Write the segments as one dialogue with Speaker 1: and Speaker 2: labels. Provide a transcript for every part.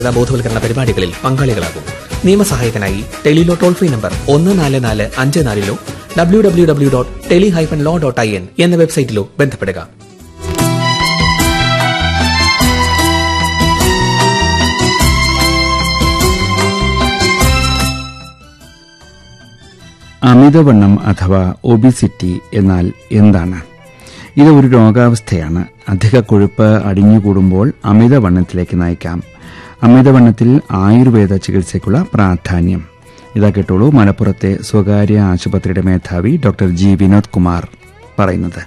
Speaker 1: ബോധവൽക്കരണ പരിപാടികളിൽ പങ്കാളികളാകും നിയമസഹായത്തിനായി ടെലിലോ ടോൾ ഫ്രീ നമ്പർ ഒന്ന് നാല് നാല് അഞ്ച് നാലിലോ W W W dot tele hyphen law dot I N എന്ന വെബ്സൈറ്റിലോ ബന്ധപ്പെടുക
Speaker 2: അമിതവണ്ണം അഥവാ ഒബിസിറ്റി എന്നാൽ എന്താണ് ഇത് ഒരു രോഗാവസ്ഥയാണ് അധിക കൊഴുപ്പ് അടിഞ്ഞുകൂടുമ്പോൾ അമിതവണ്ണത്തിലേക്ക് നയിക്കാം അമിതവണ്ണത്തിൽ ആയുർവേദ ചികിത്സയ്ക്കുള്ള പ്രാധാന്യം ഇതാ കേട്ടോളൂ മലപ്പുറത്തെ സ്വകാര്യ ആശുപത്രിയുടെ മേധാവി ഡോക്ടർ ജി വിനോദ് കുമാർ പറയുന്നത്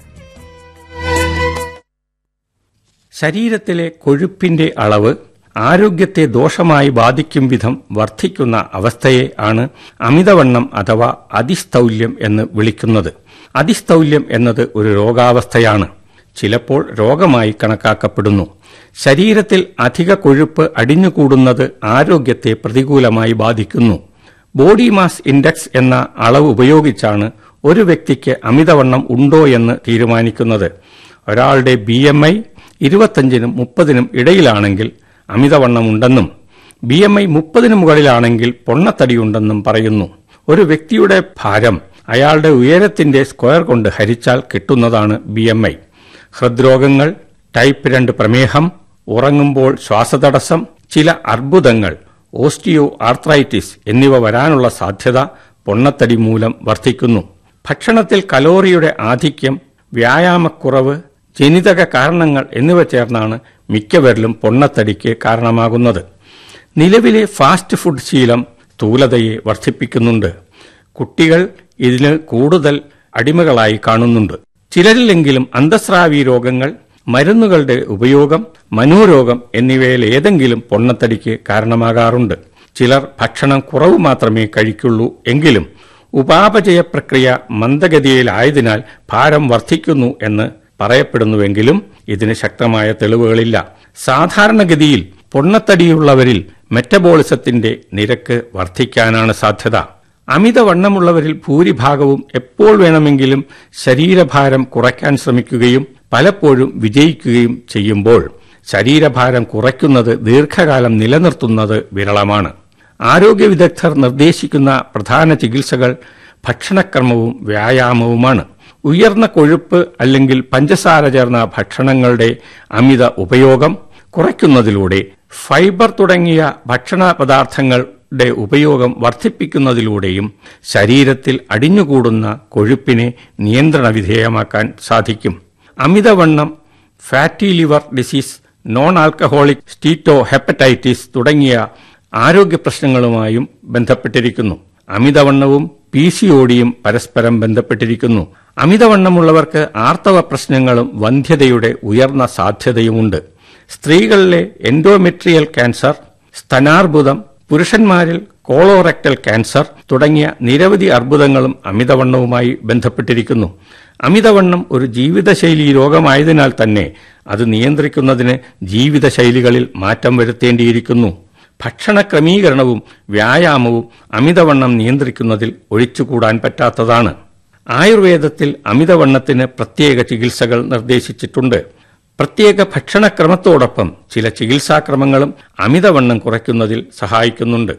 Speaker 3: ശരീരത്തിലെ കൊഴുപ്പിന്റെ അളവ് ആരോഗ്യത്തെ ദോഷമായി ബാധിക്കും വിധം വർദ്ധിക്കുന്ന അവസ്ഥയെ ആണ് അമിതവണ്ണം അഥവാ അതിസ്ഥൗല്യം എന്ന് വിളിക്കുന്നത് അതിസ്ഥൗല്യം എന്നത് ഒരു രോഗാവസ്ഥയാണ് ചിലപ്പോൾ രോഗമായി കണക്കാക്കപ്പെടുന്നു ശരീരത്തിൽ അധിക കൊഴുപ്പ് അടിഞ്ഞുകൂടുന്നത് ആരോഗ്യത്തെ പ്രതികൂലമായി ബാധിക്കുന്നു ബോഡി മാസ് ഇൻഡെക്സ് എന്ന അളവ് ഉപയോഗിച്ചാണ് ഒരു വ്യക്തിക്ക് അമിതവണ്ണം ഉണ്ടോ എന്ന് തീരുമാനിക്കുന്നത് ഒരാളുടെ ബി എം ഐ ഇരുപത്തഞ്ചിനും മുപ്പതിനും ഇടയിലാണെങ്കിൽ അമിതവണ്ണമുണ്ടെന്നും ബി എം ഐ മുപ്പതിന് മുകളിലാണെങ്കിൽ പൊണ്ണത്തടിയുണ്ടെന്നും പറയുന്നു ഒരു വ്യക്തിയുടെ ഭാരം അയാളുടെ ഉയരത്തിന്റെ സ്ക്വയർ കൊണ്ട് ഹരിച്ചാൽ കിട്ടുന്നതാണ് ബി എം ഐ ഹൃദ്രോഗങ്ങൾ ടൈപ്പ് രണ്ട് പ്രമേഹം ഉറങ്ങുമ്പോൾ ശ്വാസതടസ്സം ചില അർബുദങ്ങൾ ഓസ്റ്റിയോ ആർത്രൈറ്റിസ് എന്നിവ വരാനുള്ള സാധ്യത പൊണ്ണത്തടി മൂലം വർദ്ധിക്കുന്നു ഭക്ഷണത്തിൽ കലോറിയുടെ ആധിക്യം വ്യായാമക്കുറവ് ജനിതക കാരണങ്ങൾ എന്നിവ ചേർന്നാണ് മിക്കവരിലും പൊണ്ണത്തടിക്ക് കാരണമാകുന്നത് നിലവിലെ ഫാസ്റ്റ് ഫുഡ് ശീലം സ്ഥൂലതയെ വർദ്ധിപ്പിക്കുന്നുണ്ട് കുട്ടികൾ ഇതിന് കൂടുതൽ അടിമകളായി കാണുന്നുണ്ട് ചിലരിലെങ്കിലും അന്തസ്രാവി രോഗങ്ങൾ മരുന്നുകളുടെ ഉപയോഗം മനോരോഗം എന്നിവയിൽ ഏതെങ്കിലും പൊണ്ണത്തടിക്ക് കാരണമാകാറുണ്ട് ചിലർ ഭക്ഷണം കുറവ് മാത്രമേ കഴിക്കുള്ളൂ എങ്കിലും ഉപാപചയ പ്രക്രിയ മന്ദഗതിയിലായതിനാൽ ഭാരം വർദ്ധിക്കുന്നു എന്ന് പറയപ്പെടുന്നുവെങ്കിലും ഇതിന് ശക്തമായ തെളിവുകളില്ല സാധാരണഗതിയിൽ പൊണ്ണത്തടിയുള്ളവരിൽ മെറ്റബോളിസത്തിന്റെ നിരക്ക് വർദ്ധിക്കാനാണ് സാധ്യത അമിതവണ്ണമുള്ളവരിൽ ഭൂരിഭാഗവും എപ്പോൾ വേണമെങ്കിലും ശരീരഭാരം കുറയ്ക്കാൻ ശ്രമിക്കുകയും പലപ്പോഴും വിജയിക്കുകയും ചെയ്യുമ്പോൾ ശരീരഭാരം കുറയ്ക്കുന്നത് ദീർഘകാലം നിലനിർത്തുന്നത് വിരളമാണ് ആരോഗ്യ വിദഗ്ധർ നിർദ്ദേശിക്കുന്ന പ്രധാന ചികിത്സകൾ ഭക്ഷണക്രമവും വ്യായാമവുമാണ് ഉയർന്ന കൊഴുപ്പ് അല്ലെങ്കിൽ പഞ്ചസാര ചേർന്ന ഭക്ഷണങ്ങളുടെ അമിത ഉപയോഗം കുറയ്ക്കുന്നതിലൂടെ ഫൈബർ തുടങ്ങിയ ഭക്ഷണ പദാർത്ഥങ്ങളുടെ ഉപയോഗം വർദ്ധിപ്പിക്കുന്നതിലൂടെയും ശരീരത്തിൽ അടിഞ്ഞുകൂടുന്ന കൊഴുപ്പിനെ നിയന്ത്രണ വിധേയമാക്കാൻ സാധിക്കും അമിതവണ്ണം fatty liver disease non alcoholic steatohepatitis തുടങ്ങിയ ആരോഗ്യ പ്രശ്നങ്ങളുമായും ബന്ധപ്പെട്ടിരിക്കുന്നു അമിതവണ്ണവും പി സി ഒടിയും പരസ്പരം ബന്ധപ്പെട്ടിരിക്കുന്നു അമിതവണ്ണമുള്ളവർക്ക് ആർത്തവ പ്രശ്നങ്ങളും വന്ധ്യതയുടെ ഉയർന്ന സാധ്യതയുമുണ്ട് സ്ത്രീകളിലെ എൻഡോമെട്രിയൽ ക്യാൻസർ സ്തനാർബുദം പുരുഷന്മാരിൽ കോളോറെക്ടൽ ക്യാൻസർ തുടങ്ങിയ നിരവധി അർബുദങ്ങളും അമിതവണ്ണവുമായി ബന്ധപ്പെട്ടിരിക്കുന്നു അമിതവണ്ണം ഒരു ജീവിതശൈലി രോഗമായതിനാൽ തന്നെ അത് നിയന്ത്രിക്കുന്നതിന് ജീവിതശൈലികളിൽ മാറ്റം വരുത്തേണ്ടിയിരിക്കുന്നു ഭക്ഷണ ക്രമീകരണവും വ്യായാമവും അമിതവണ്ണം നിയന്ത്രിക്കുന്നതിൽ ഒഴിച്ചുകൂടാൻ പറ്റാത്തതാണ് ആയുർവേദത്തിൽ അമിതവണ്ണത്തിന് പ്രത്യേക ചികിത്സകൾ നിർദ്ദേശിച്ചിട്ടുണ്ട് പ്രത്യേക ഭക്ഷണക്രമത്തോടൊപ്പം ചില ചികിത്സാക്രമങ്ങളും അമിതവണ്ണം കുറയ്ക്കുന്നതിൽ സഹായിക്കുന്നുണ്ട്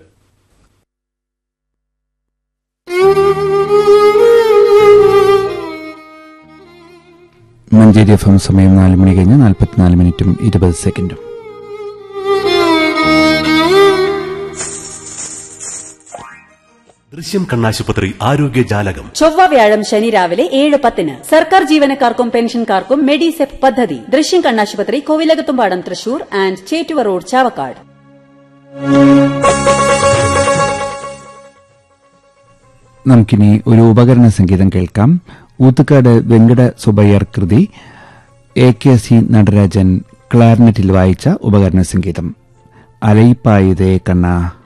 Speaker 2: മഞ്ചേരി എഫ് എം സമയം നാല് മണി കഴിഞ്ഞ് നാൽപ്പത്തിനാല് മിനിറ്റും ഇരുപത് സെക്കൻഡും
Speaker 4: ദൃശ്യം കണ്ണാശുപത്രി ആരോഗ്യ ജാലകം
Speaker 5: ചൊവ്വ വ്യാഴം ശനി രാവിലെ ഏഴ് പത്തിന് സർക്കാർ ജീവനക്കാർക്കും പെൻഷൻകാർക്കും മെഡിസെപ് പദ്ധതി ദൃശ്യം കണ്ണാശുപത്രി കോവിലകത്തുംപാടം തൃശൂർ ആൻഡ് ചേറ്റുവ റോഡ് ചാവക്കാട്
Speaker 2: നമുക്കിനി ഒരു ഉപകരണ സംഗീതം കേൾക്കാം ഊത്തുകാട് വെങ്കട സുബയ്യർ കൃതി എ കെ സി നടരാജൻ ക്ലാർനെറ്റിൽ വായിച്ച ഉപകരണ സംഗീതം അലയിപ്പായുതേ കണ്ണ